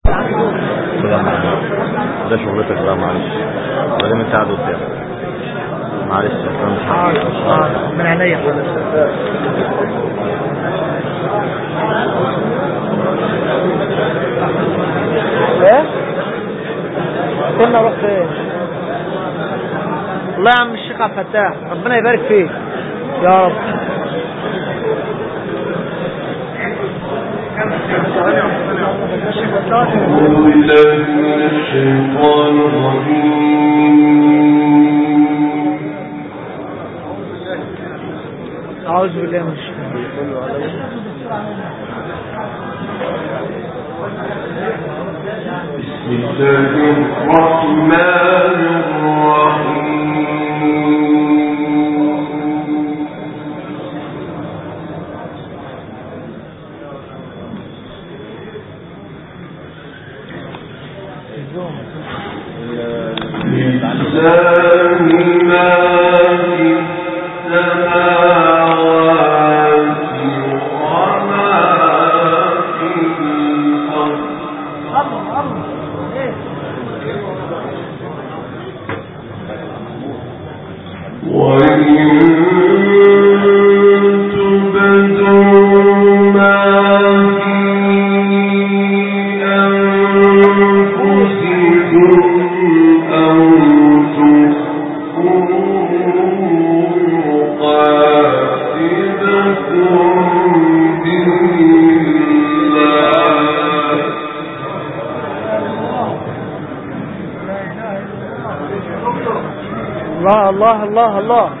سلام عليكم ده شغلتك بقى معلش بعدين انت قاعد قدام معلش اصلا مش عارف. من عينيا ايه كنا اروح فين الله يا عم الشيخ عبد الفتاح ربنا يبارك فيك يا رب أعوذ بالله من الشيطان الرجيم اعوذ بالله من الشيطان بسم الله الرحمن الرحيم لله ما في السماوات وما في الأرض وإن تبدوا ما في أنفسكم أو تخفوه يحاسبكم به الله الله الله الله الله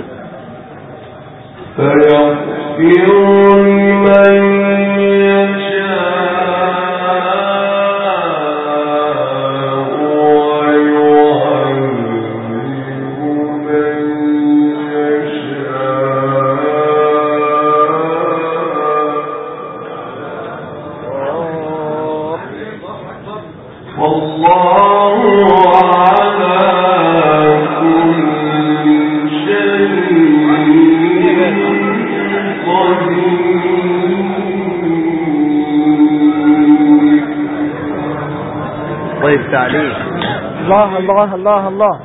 فيغفر لمن يشاء ويعذب من يشاء والله على كل شيء قدير طيب تعليق الله الله الله الله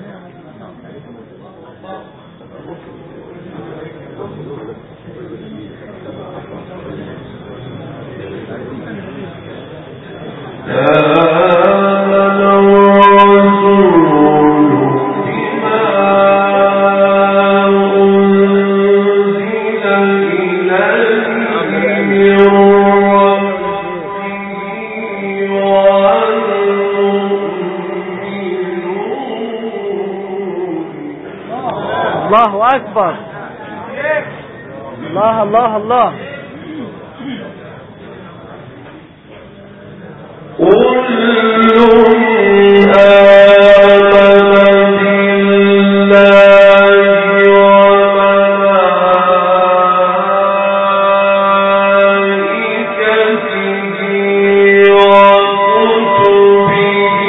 آمن الرسول بما أنزل إليه من ربه والمؤمنون الله اكبر الله الله الله كل آمن بالله وملائكته وكتبه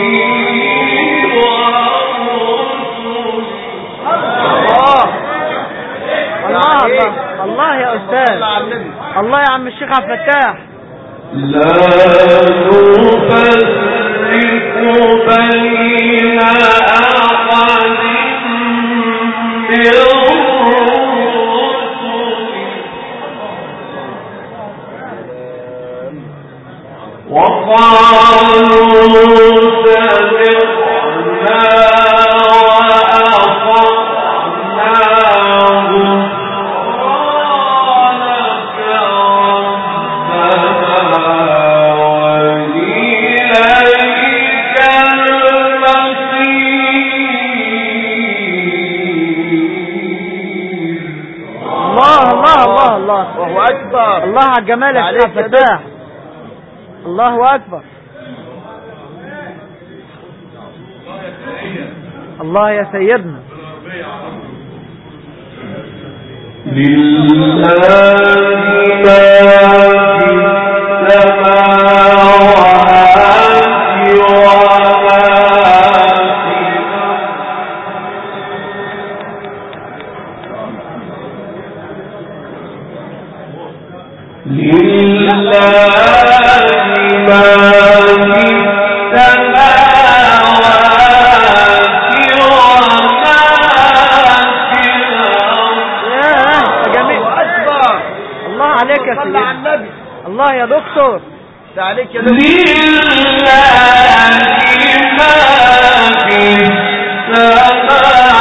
ورسله الله الله الله يا استاذ الله يا عم الشيخ عبد الفتاح لا نفرق بين أحد من رسله وقالوا سمعنا وأطعنا غفرانك ربنا وإليك المصير الله الله الله الله وهو اكبر الله على الجمال يا شيخ عبد عليك يا الفتاح الله اكبر الله يا سيدنا لله ما في السماوات وما في الأرض لله ما الله يا دكتور ده عليك يا دكتور لله ما في السماوات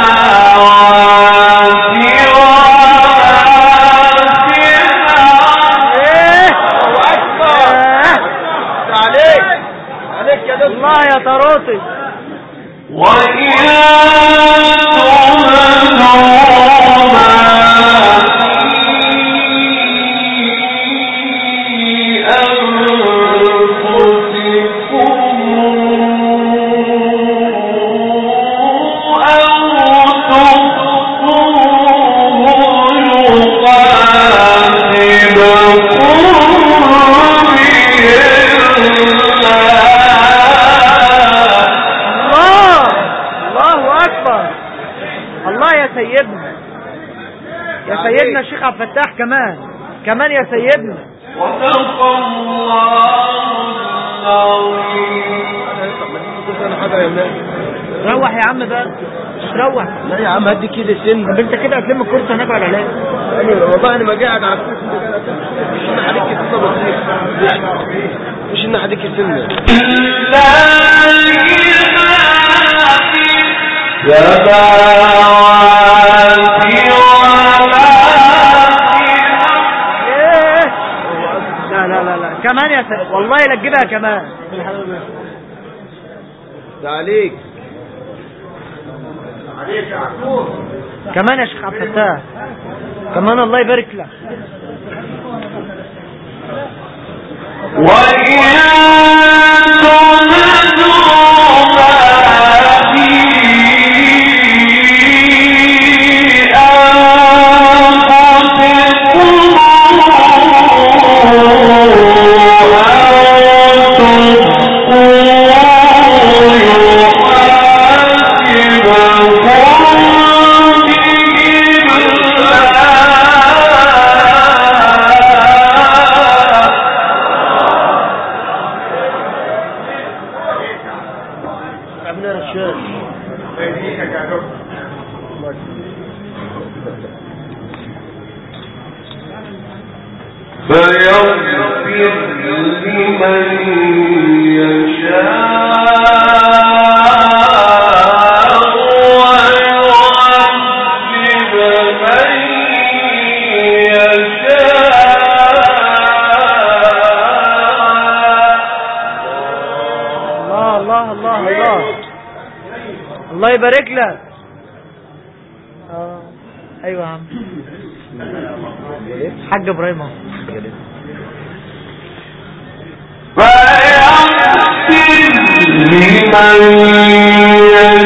وما في الأرض ايه الله اكبر آه. ده عليك عليك يا دكتور الله يا طروطي وإن تبدوا ما في أنفسكم أو تخفوه يحاسبكم الله الله اكبر الله يا سيدنا يا سيدنا الشيخ عبد الفتاح كمان كمان يا سيدنا وصدق الله العظيم طب ما تيجي كل سنه حاجه يا مان روح يا عم بقى روح لا يا عم هدي كده سن طب انت كده هتلم الكرسي هناك ولا لا والله انا ما قاعد على الكرسي ده مش ان عليك سنه بسيط مش ان عليك سنه ايه لا لا لا لا كمان يا سيدنا والله لا تجيبها كمان ده عليك كمان يا شيخ عبد الفتاح كمان الله يبارك لك عمنا رشاد فيغفر لمن يشاء ويعذب من يشاء الله الله الله الله الله يبارك لك اه ايوه يا عم حاج ابراهيم اهو فيغفر لمن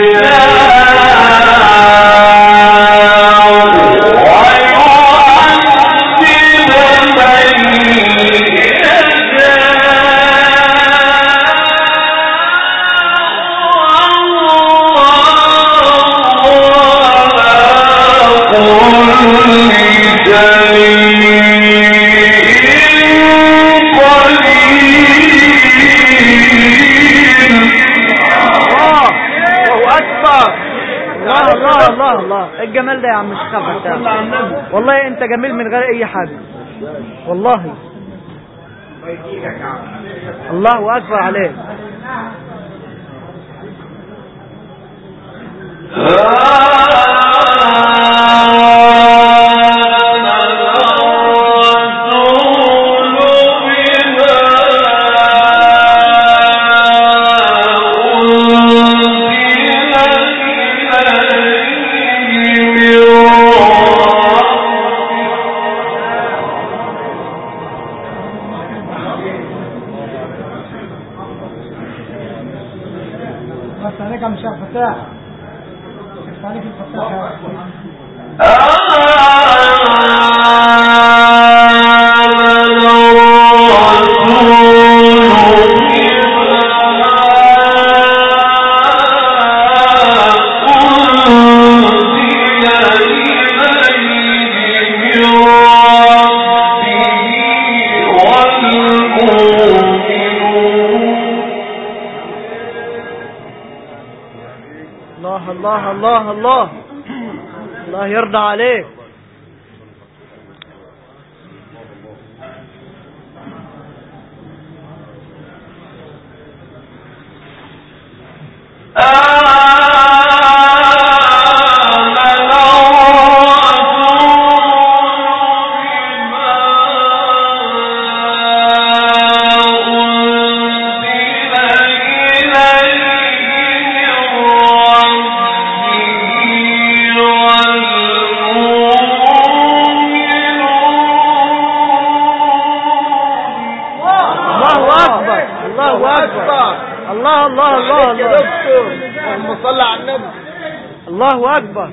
يشاء ويعذب من الله الله اكبر الله الله الله الله إيه الجمال ده يا عم الشيخ عبد الفتاح والله انت جميل من غير اي حاجه والله الله اكبر عليك بس عليك يا مش فتاح بس عليك الفتاح الله الله الله الله الله يرضى عليك اكبر الله الله الله يا الله دكتور اللهم صل على النبي الله اكبر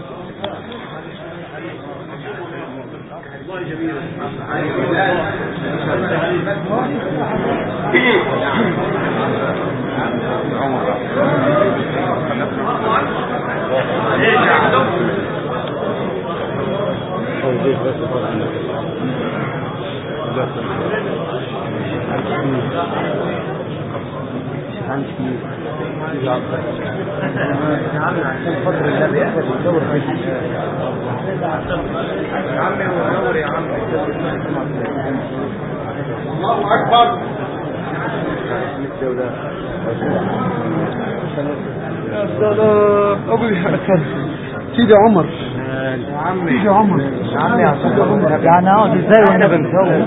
الله اكبر سيدي عمر سيدي عمر يعني اقعد ازاي وانا بنسوي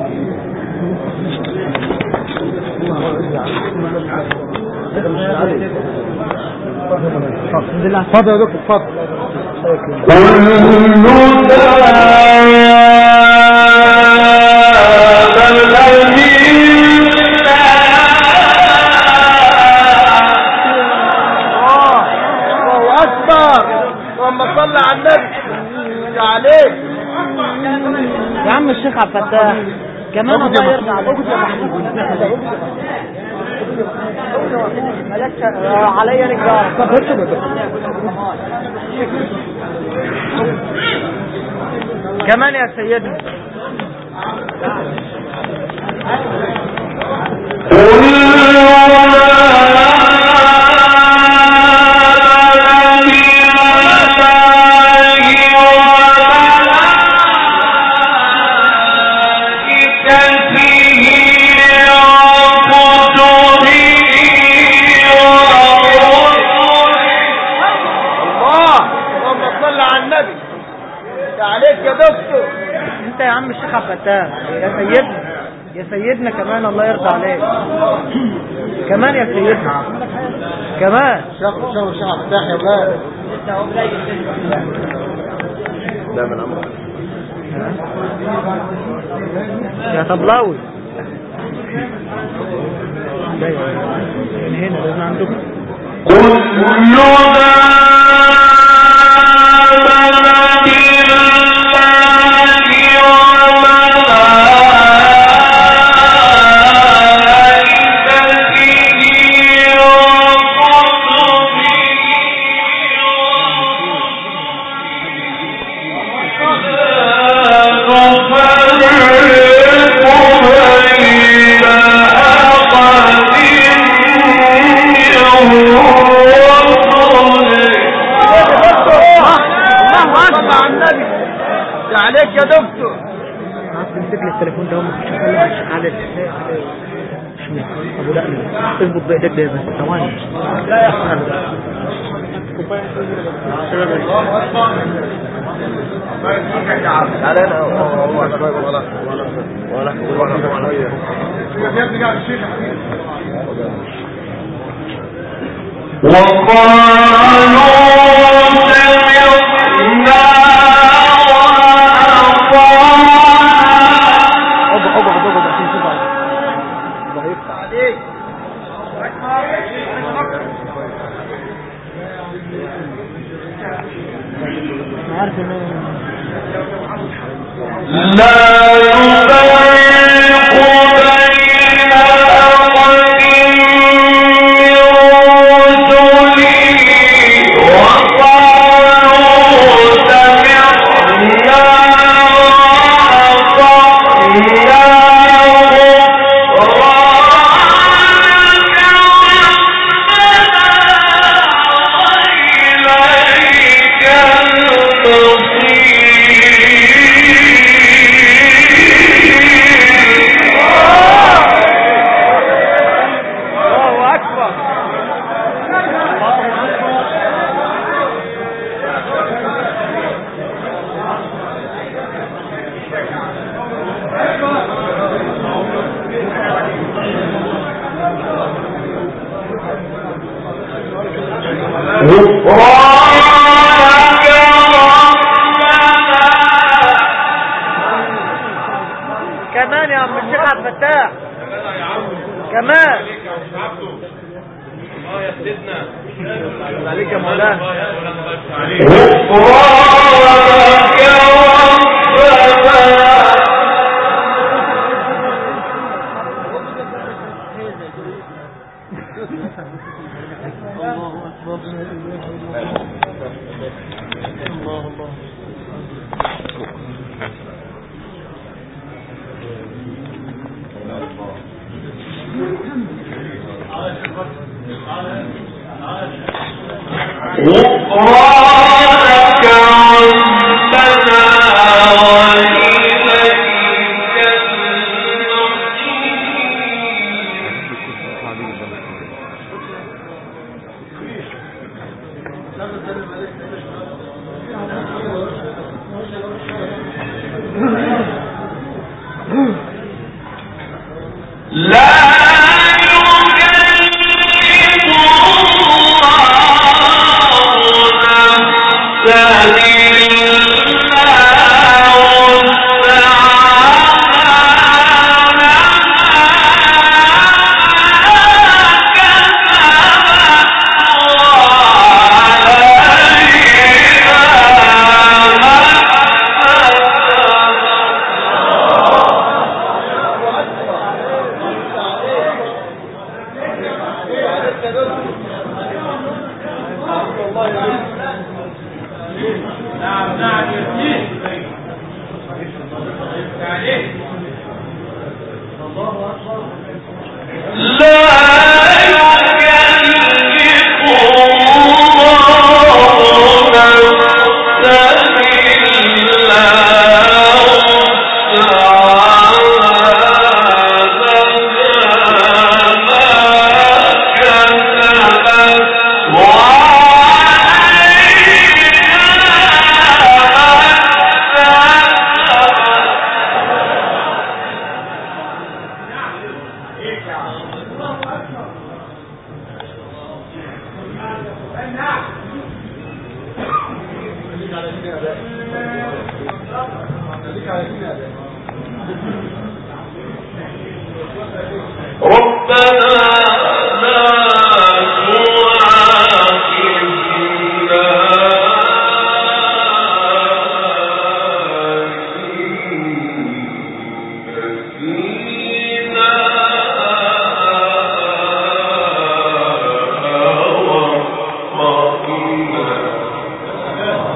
اتفضل يا دكتور اتفضل الله اكبر اللهم صل على النبي يا عليك يا عم الشيخ عبد الفتاح كمان الله يرضى عليك مالكش عليا رجال طب اكتب يا دكتور كمان يا سيدنا الله اللهم صل على النبي يا عليك يا دكتور انت يا عم الشيخ عبد الفتاح يا سيدنا يا سيدنا كمان الله يرضى عليك كمان يا سيدنا كمان شغل شغل شغل فتاح يا ولاد لا من امرك يا طبلاوي من هنا لازم عندكم اللهم صل على النبي يا عليك يا دكتور عارف تمسك لي التليفون ده ومش هكلم الشيخ علي ابو لا اظبط بايدك ده بس ثواني علينا هو ولا ولا ولا اقعد اقعد اقعد عشان تشوف عليك. عليك انا عارف ان الله اكبر كمان يا عم الشيخ عبد الفتاح كمان عليك يا مولانا غفرانك ربنا غفرانك ربنا وإليك المصير لا يكلف الله نفسا ربنا لا تؤاخذنا إن نسينا أو أخطأنا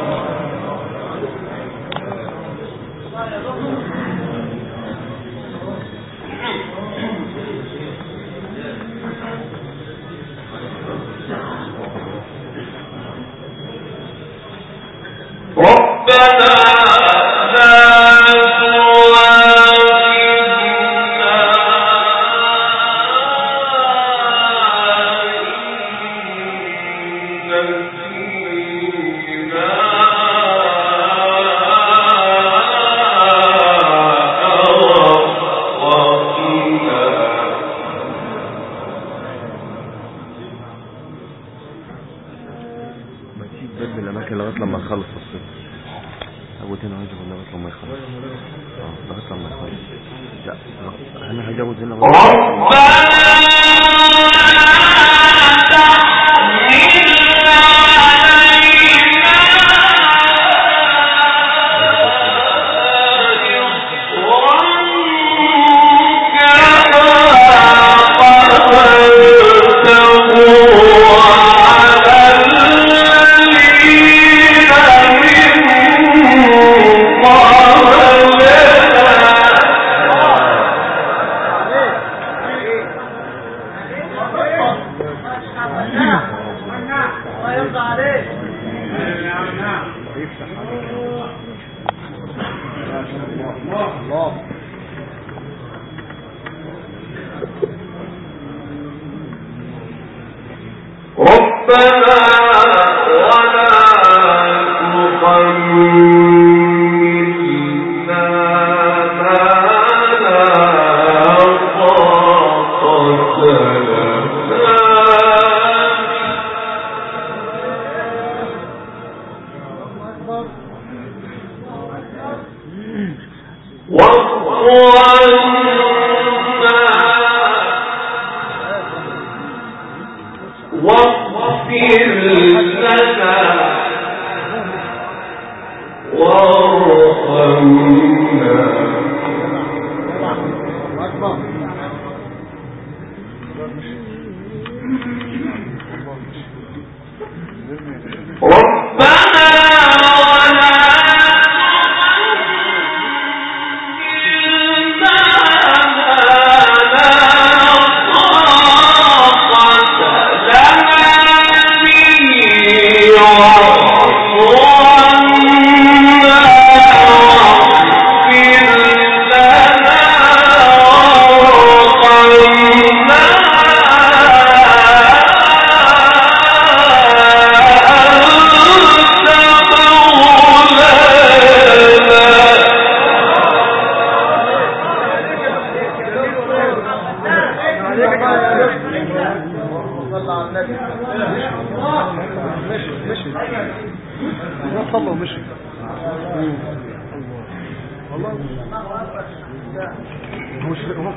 ربنا لا تؤاخذنا إن نسينا أو أخطأنا ما تسيب باب الاماكن لغايه لما نخلص الصيف ابو تاني عايز اقول لغايه لما يخلص اه لغايه لما يخلص لا لا، انا هجاوز هنا الله يرضى عليك ربنا ولا تحملنا ما لا طاقة لنا واعف عنا واغفر لنا وارحمنا أكبر ربنا ولا صلى على النبي مشي مشي الناس صلوا ومشي والله هو مش هو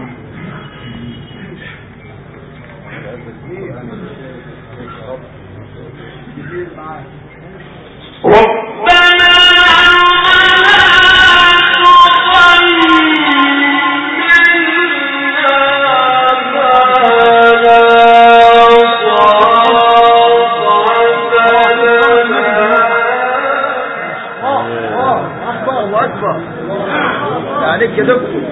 ربنا الله اكبر عليك يا دكتور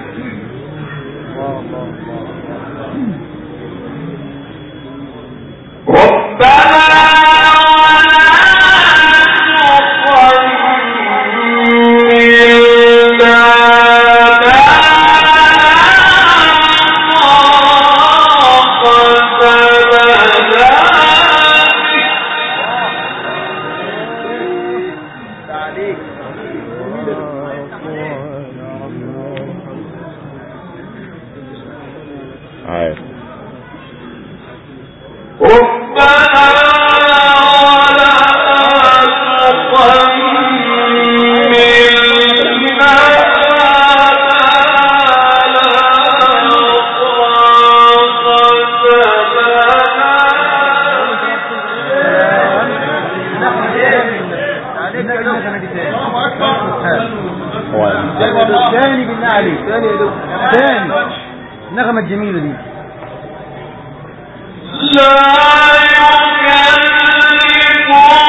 عليك عارف ربنا ولا تحملنا عليك يا دكتور الله اكبر هو ثاني بالله عليك ثاني يا دكتور ثاني النغمة الجميلة دي لا يكلف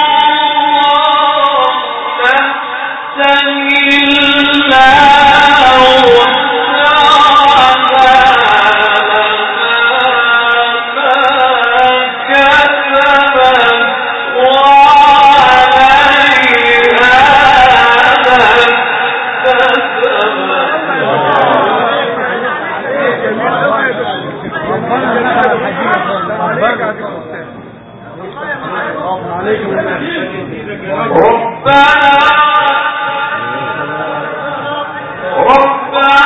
الله نفسا إلا وسعها ما كسبت وعليها ما ربنا ربنا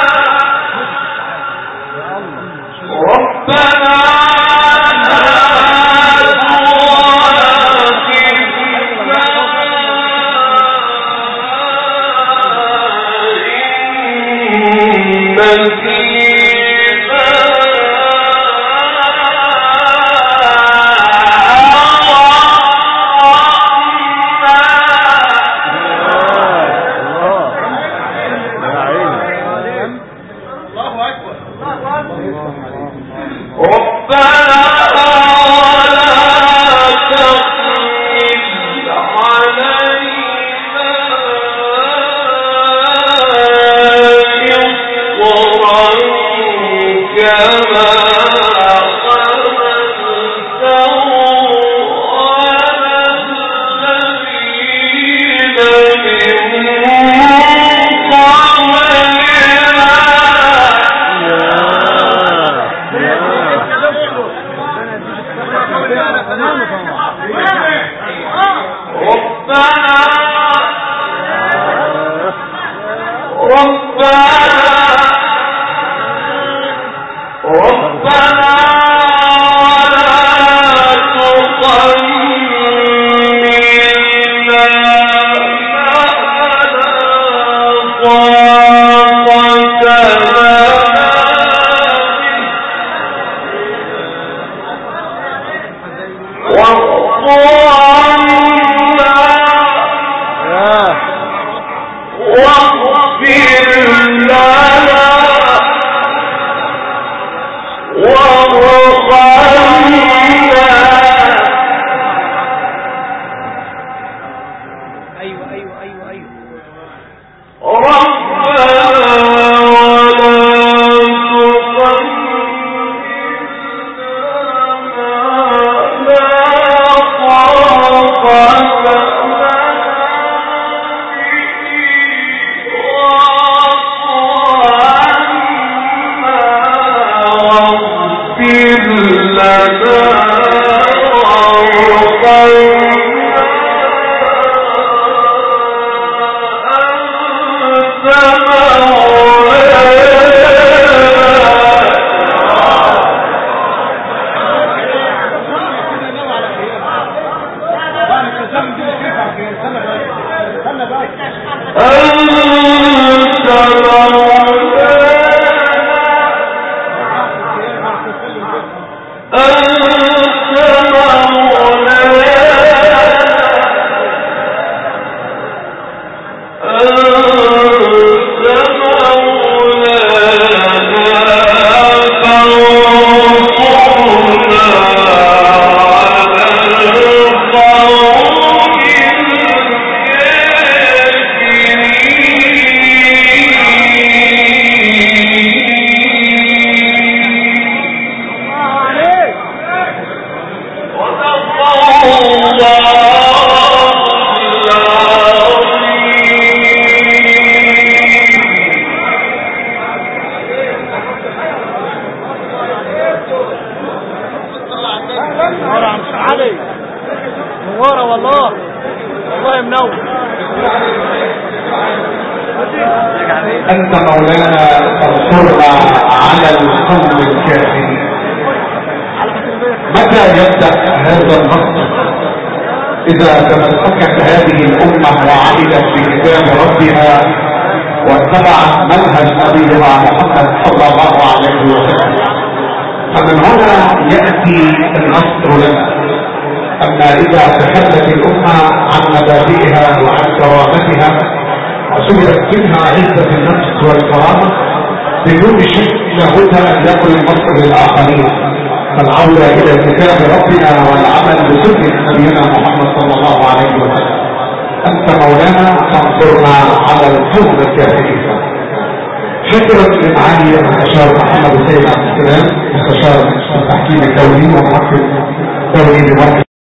ربنا ايوه ايوه ايوه ايوه منورة عم شيخ علي منورة والله والله منور أنت مولانا فانصرنا على القوم الكافرين متى يبدأ هذا النصر إذا تمسكت هذه الأمة وعملت بكتاب ربها واتبعت منهج نبيها محمد صلى الله عليه وسلم فمن هنا يأتي النصر لنا أما إذا تخلت الأمة عن مبادئها وعن كرامتها وسلبت منها عزة النفس والكرامة بدون شك لابد أن يكون النصر للآخرين فالعودة إلى كتاب ربنا والعمل بسنة نبينا محمد صلى الله عليه وسلم أنت مولانا فانصرنا على القوم الكافرين شكرا لمعالي المستشار محمد سيد عبد السلام مستشار التحكيم الدولي ومحكم دولي بمركز